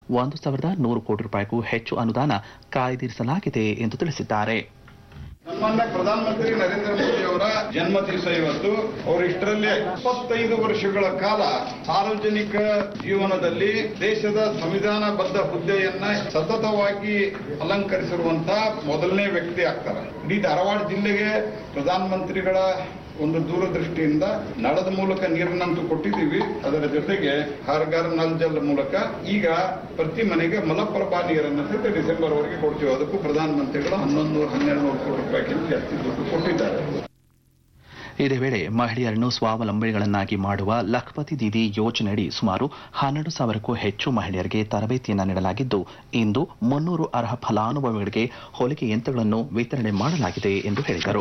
ಒಂದು ಸಾವಿರದ ನೂರು ಕೋಟಿ ರೂಪಾಯಿಗೂ ಹೆಚ್ಚು ಅನುದಾನ ಕಾಯ್ದಿರಿಸಲಾಗಿದೆ ಎಂದು ತಿಳಿಸಿದ್ದಾರೆ ಸನ್ಮಾನ್ಯ ಪ್ರಧಾನಮಂತ್ರಿ ನರೇಂದ್ರ ಮೋದಿ ಅವರ ಜನ್ಮ ದಿವಸ ಇವತ್ತು ಅವರು ಇಷ್ಟರಲ್ಲಿ ಇಪ್ಪತ್ತೈದು ವರ್ಷಗಳ ಕಾಲ ಸಾರ್ವಜನಿಕ ಜೀವನದಲ್ಲಿ ದೇಶದ ಸಂವಿಧಾನಬದ್ಧ ಹುದ್ದೆಯನ್ನ ಸತತವಾಗಿ ಅಲಂಕರಿಸಿರುವಂತಹ ಮೊದಲನೇ ವ್ಯಕ್ತಿ ಆಗ್ತಾರೆ ಇಡೀ ಧಾರವಾಡ ಜಿಲ್ಲೆಗೆ ಪ್ರಧಾನಮಂತ್ರಿಗಳ ಒಂದು ದೂರದೃಷ್ಟಿಯಿಂದ ನಳದ ಮೂಲಕ ನೀರನ್ನಂತೂ ಕೊಟ್ಟಿದ್ದೀವಿ ಅದರ ಜೊತೆಗೆ ಹರ್ ಘರ್ ನಲ್ ಜಲ್ ಮೂಲಕ ಈಗ ಪ್ರತಿ ಮನೆಗೆ ಮಲಪ್ರಭಾ ನೀರನ್ನು ಸಹಿತ ಡಿಸೆಂಬರ್ ವರೆಗೆ ಕೊಡ್ತೀವಿ ಅದಕ್ಕೂ ಪ್ರಧಾನಮಂತ್ರಿಗಳು ಹನ್ನೊಂದು ನೂರು ಹನ್ನೆರಡು ನೂರು ಕೋಟಿ ರೂಪಾಯಿಗಿಂತ ಜಾಸ್ತಿ ದುಡ್ಡು ಕೊಟ್ಟಿದ್ದಾರೆ ಇದೇ ವೇಳೆ ಮಹಿಳೆಯರನ್ನು ಸ್ವಾವಲಂಬಿಗಳನ್ನಾಗಿ ಮಾಡುವ ಲಖಪತಿ ದೀದಿ ಯೋಜನೆಯಡಿ ಸುಮಾರು ಹನ್ನೆರಡು ಸಾವಿರಕ್ಕೂ ಹೆಚ್ಚು ಮಹಿಳೆಯರಿಗೆ ತರಬೇತಿಯನ್ನು ನೀಡಲಾಗಿದ್ದು ಇಂದು ಮುನ್ನೂರು ಅರ್ಹ ಫಲಾನುಭವಿಗಳಿಗೆ ಹೊಲಿಗೆ ಯಂತ್ರಗಳನ್ನು ವಿತರಣೆ ಮಾಡಲಾಗಿದೆ ಎಂದು ಹೇಳಿದರು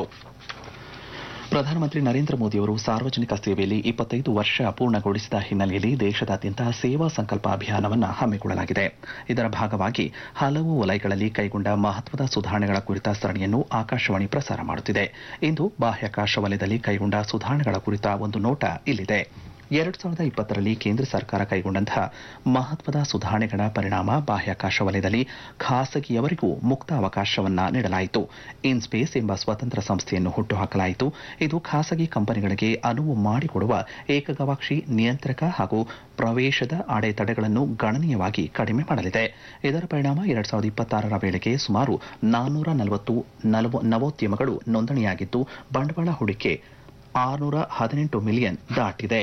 ಪ್ರಧಾನಮಂತ್ರಿ ನರೇಂದ್ರ ಮೋದಿಯವರು ಸಾರ್ವಜನಿಕ ಸೇವೆಯಲ್ಲಿ ಇಪ್ಪತ್ತೈದು ವರ್ಷ ಪೂರ್ಣಗೊಳಿಸಿದ ಹಿನ್ನೆಲೆಯಲ್ಲಿ ದೇಶದಾದ್ಯಂತ ಸೇವಾ ಸಂಕಲ್ಪ ಅಭಿಯಾನವನ್ನು ಹಮ್ಮಿಕೊಳ್ಳಲಾಗಿದೆ ಇದರ ಭಾಗವಾಗಿ ಹಲವು ವಲಯಗಳಲ್ಲಿ ಕೈಗೊಂಡ ಮಹತ್ವದ ಸುಧಾರಣೆಗಳ ಕುರಿತ ಸರಣಿಯನ್ನು ಆಕಾಶವಾಣಿ ಪ್ರಸಾರ ಮಾಡುತ್ತಿದೆ ಇಂದು ಬಾಹ್ಯಾಕಾಶ ವಲಯದಲ್ಲಿ ಕೈಗೊಂಡ ಸುಧಾರಣೆಗಳ ಕುರಿತ ಒಂದು ನೋಟ ಇಲ್ಲಿದೆ ಎರಡು ಸಾವಿರದ ಇಪ್ಪತ್ತರಲ್ಲಿ ಕೇಂದ್ರ ಸರ್ಕಾರ ಕೈಗೊಂಡಂತಹ ಮಹತ್ವದ ಸುಧಾರಣೆಗಳ ಪರಿಣಾಮ ಬಾಹ್ಯಾಕಾಶ ವಲಯದಲ್ಲಿ ಖಾಸಗಿಯವರಿಗೂ ಮುಕ್ತ ಅವಕಾಶವನ್ನ ನೀಡಲಾಯಿತು ಇನ್ಸ್ಪೇಸ್ ಎಂಬ ಸ್ವತಂತ್ರ ಸಂಸ್ಥೆಯನ್ನು ಹುಟ್ಟುಹಾಕಲಾಯಿತು ಇದು ಖಾಸಗಿ ಕಂಪನಿಗಳಿಗೆ ಅನುವು ಮಾಡಿಕೊಡುವ ಏಕಗವಾಕ್ಷಿ ನಿಯಂತ್ರಕ ಹಾಗೂ ಪ್ರವೇಶದ ಅಡೆತಡೆಗಳನ್ನು ಗಣನೀಯವಾಗಿ ಕಡಿಮೆ ಮಾಡಲಿದೆ ಇದರ ಪರಿಣಾಮ ಎರಡ್ ಸಾವಿರದ ಇಪ್ಪತ್ತಾರರ ವೇಳೆಗೆ ಸುಮಾರು ನಾನ್ನೂರ ನಲವತ್ತು ನವೋದ್ಯಮಗಳು ನೋಂದಣಿಯಾಗಿದ್ದು ಬಂಡವಾಳ ಹೂಡಿಕೆ ಆರುನೂರ ಹದಿನೆಂಟು ಮಿಲಿಯನ್ ದಾಟಿದೆ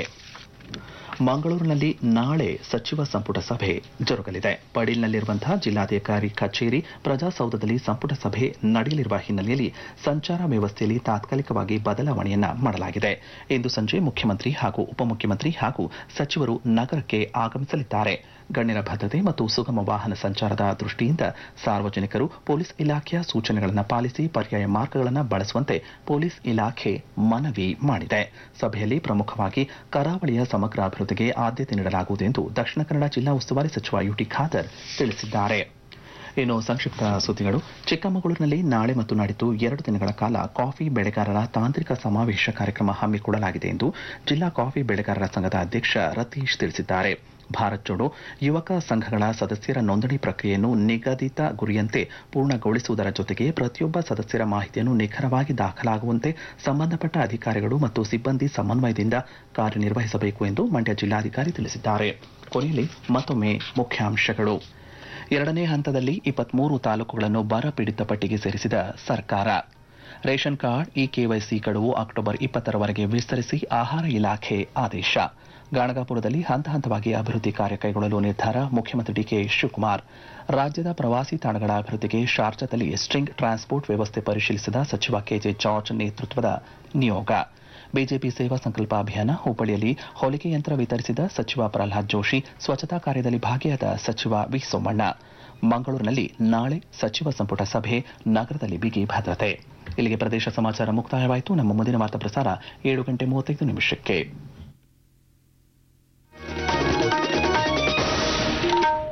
ಮಂಗಳೂರಿನಲ್ಲಿ ನಾಳೆ ಸಚಿವ ಸಂಪುಟ ಸಭೆ ಜರುಗಲಿದೆ ಪಡೀಲ್ನಲ್ಲಿರುವಂತಹ ಜಿಲ್ಲಾಧಿಕಾರಿ ಕಚೇರಿ ಪ್ರಜಾಸೌಧದಲ್ಲಿ ಸಂಪುಟ ಸಭೆ ನಡೆಯಲಿರುವ ಹಿನ್ನೆಲೆಯಲ್ಲಿ ಸಂಚಾರ ವ್ಯವಸ್ಥೆಯಲ್ಲಿ ತಾತ್ಕಾಲಿಕವಾಗಿ ಬದಲಾವಣೆಯನ್ನ ಮಾಡಲಾಗಿದೆ ಇಂದು ಸಂಜೆ ಮುಖ್ಯಮಂತ್ರಿ ಹಾಗೂ ಉಪಮುಖ್ಯಮಂತ್ರಿ ಹಾಗೂ ಸಚಿವರು ನಗರಕ್ಕೆ ಆಗಮಿಸಲಿದ್ದಾರೆ ಗಣ್ಯರ ಭದ್ರತೆ ಮತ್ತು ಸುಗಮ ವಾಹನ ಸಂಚಾರದ ದೃಷ್ಟಿಯಿಂದ ಸಾರ್ವಜನಿಕರು ಪೊಲೀಸ್ ಇಲಾಖೆಯ ಸೂಚನೆಗಳನ್ನು ಪಾಲಿಸಿ ಪರ್ಯಾಯ ಮಾರ್ಗಗಳನ್ನು ಬಳಸುವಂತೆ ಪೊಲೀಸ್ ಇಲಾಖೆ ಮನವಿ ಮಾಡಿದೆ ಸಭೆಯಲ್ಲಿ ಪ್ರಮುಖವಾಗಿ ಕರಾವಳಿಯ ಸಮಗ್ರ ಅಭಿವೃದ್ಧಿಗೆ ಆದ್ಯತೆ ನೀಡಲಾಗುವುದು ಎಂದು ದಕ್ಷಿಣ ಕನ್ನಡ ಜಿಲ್ಲಾ ಉಸ್ತುವಾರಿ ಸಚಿವ ಯುಟಿ ಖಾದರ್ ತಿಳಿಸಿದ್ದಾರೆ ಇನ್ನು ಸಂಕ್ಷಿಪ್ತ ಸುದ್ದಿಗಳು ಚಿಕ್ಕಮಗಳೂರಿನಲ್ಲಿ ನಾಳೆ ಮತ್ತು ನಾಡಿದ್ದು ಎರಡು ದಿನಗಳ ಕಾಲ ಕಾಫಿ ಬೆಳೆಗಾರರ ತಾಂತ್ರಿಕ ಸಮಾವೇಶ ಕಾರ್ಯಕ್ರಮ ಹಮ್ಮಿಕೊಳ್ಳಲಾಗಿದೆ ಎಂದು ಜಿಲ್ಲಾ ಕಾಫಿ ಬೆಳೆಗಾರರ ಸಂಘದ ಅಧ್ಯಕ್ಷ ರತೀಶ್ ತಿಳಿಸಿದ್ದಾರೆ ಭಾರತ್ ಜೋಡೋ ಯುವಕ ಸಂಘಗಳ ಸದಸ್ಯರ ನೋಂದಣಿ ಪ್ರಕ್ರಿಯೆಯನ್ನು ನಿಗದಿತ ಗುರಿಯಂತೆ ಪೂರ್ಣಗೊಳಿಸುವುದರ ಜೊತೆಗೆ ಪ್ರತಿಯೊಬ್ಬ ಸದಸ್ಯರ ಮಾಹಿತಿಯನ್ನು ನಿಖರವಾಗಿ ದಾಖಲಾಗುವಂತೆ ಸಂಬಂಧಪಟ್ಟ ಅಧಿಕಾರಿಗಳು ಮತ್ತು ಸಿಬ್ಬಂದಿ ಸಮನ್ವಯದಿಂದ ಕಾರ್ಯನಿರ್ವಹಿಸಬೇಕು ಎಂದು ಮಂಡ್ಯ ಜಿಲ್ಲಾಧಿಕಾರಿ ತಿಳಿಸಿದ್ದಾರೆ ಕೊನೆಯಲ್ಲಿ ಮತ್ತೊಮ್ಮೆ ಮುಖ್ಯಾಂಶಗಳು ಎರಡನೇ ಹಂತದಲ್ಲಿ ಇಪ್ಪತ್ಮೂರು ತಾಲೂಕುಗಳನ್ನು ಬರ ಪೀಡಿತ ಪಟ್ಟಿಗೆ ಸೇರಿಸಿದ ಸರ್ಕಾರ ರೇಷನ್ ಕಾರ್ಡ್ ಇ ಕೆವೈಸಿ ಗಡುವು ಅಕ್ಟೋಬರ್ ಇಪ್ಪತ್ತರವರೆಗೆ ವಿಸ್ತರಿಸಿ ಆಹಾರ ಇಲಾಖೆ ಆದೇಶ ಗಾಣಗಾಪುರದಲ್ಲಿ ಹಂತ ಹಂತವಾಗಿ ಅಭಿವೃದ್ಧಿ ಕಾರ್ಯ ಕೈಗೊಳ್ಳಲು ನಿರ್ಧಾರ ಮುಖ್ಯಮಂತ್ರಿ ಡಿಕೆ ಶಿವಕುಮಾರ್ ರಾಜ್ಯದ ಪ್ರವಾಸಿ ತಾಣಗಳ ಅಭಿವೃದ್ಧಿಗೆ ಶಾರ್ಜಾದಲ್ಲಿ ಸ್ಟ್ರಿಂಗ್ ಟ್ರಾನ್ಸ್ಪೋರ್ಟ್ ವ್ಯವಸ್ಥೆ ಪರಿಶೀಲಿಸಿದ ಸಚಿವ ಕೆಜೆ ಜಾರ್ಜ್ ನೇತೃತ್ವದ ನಿಯೋಗ ಬಿಜೆಪಿ ಸೇವಾ ಸಂಕಲ್ಪ ಅಭಿಯಾನ ಹುಬ್ಬಳ್ಳಿಯಲ್ಲಿ ಹೊಲಿಗೆ ಯಂತ್ರ ವಿತರಿಸಿದ ಸಚಿವ ಪ್ರಹ್ಲಾದ್ ಜೋಶಿ ಸ್ವಚ್ಛತಾ ಕಾರ್ಯದಲ್ಲಿ ಭಾಗಿಯಾದ ಸಚಿವ ವಿ ಸೋಮಣ್ಣ ಮಂಗಳೂರಿನಲ್ಲಿ ನಾಳೆ ಸಚಿವ ಸಂಪುಟ ಸಭೆ ನಗರದಲ್ಲಿ ಬಿಗಿ ಭದ್ರತೆ ಇಲ್ಲಿಗೆ ಪ್ರದೇಶ ಸಮಾಚಾರ ಮುಕ್ತಾಯವಾಯಿತು ನಮ್ಮ ಮುಂದಿನ ವಾರ್ತಾ ಪ್ರಸಾರ ಏಳು ಗಂಟೆ ಮೂವತ್ತೈದು ನಿಮಿಷಕ್ಕೆ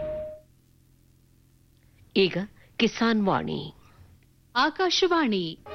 ಈಗ ಕಿಸಾನ್ ವಾಣಿ ಆಕಾಶವಾಣಿ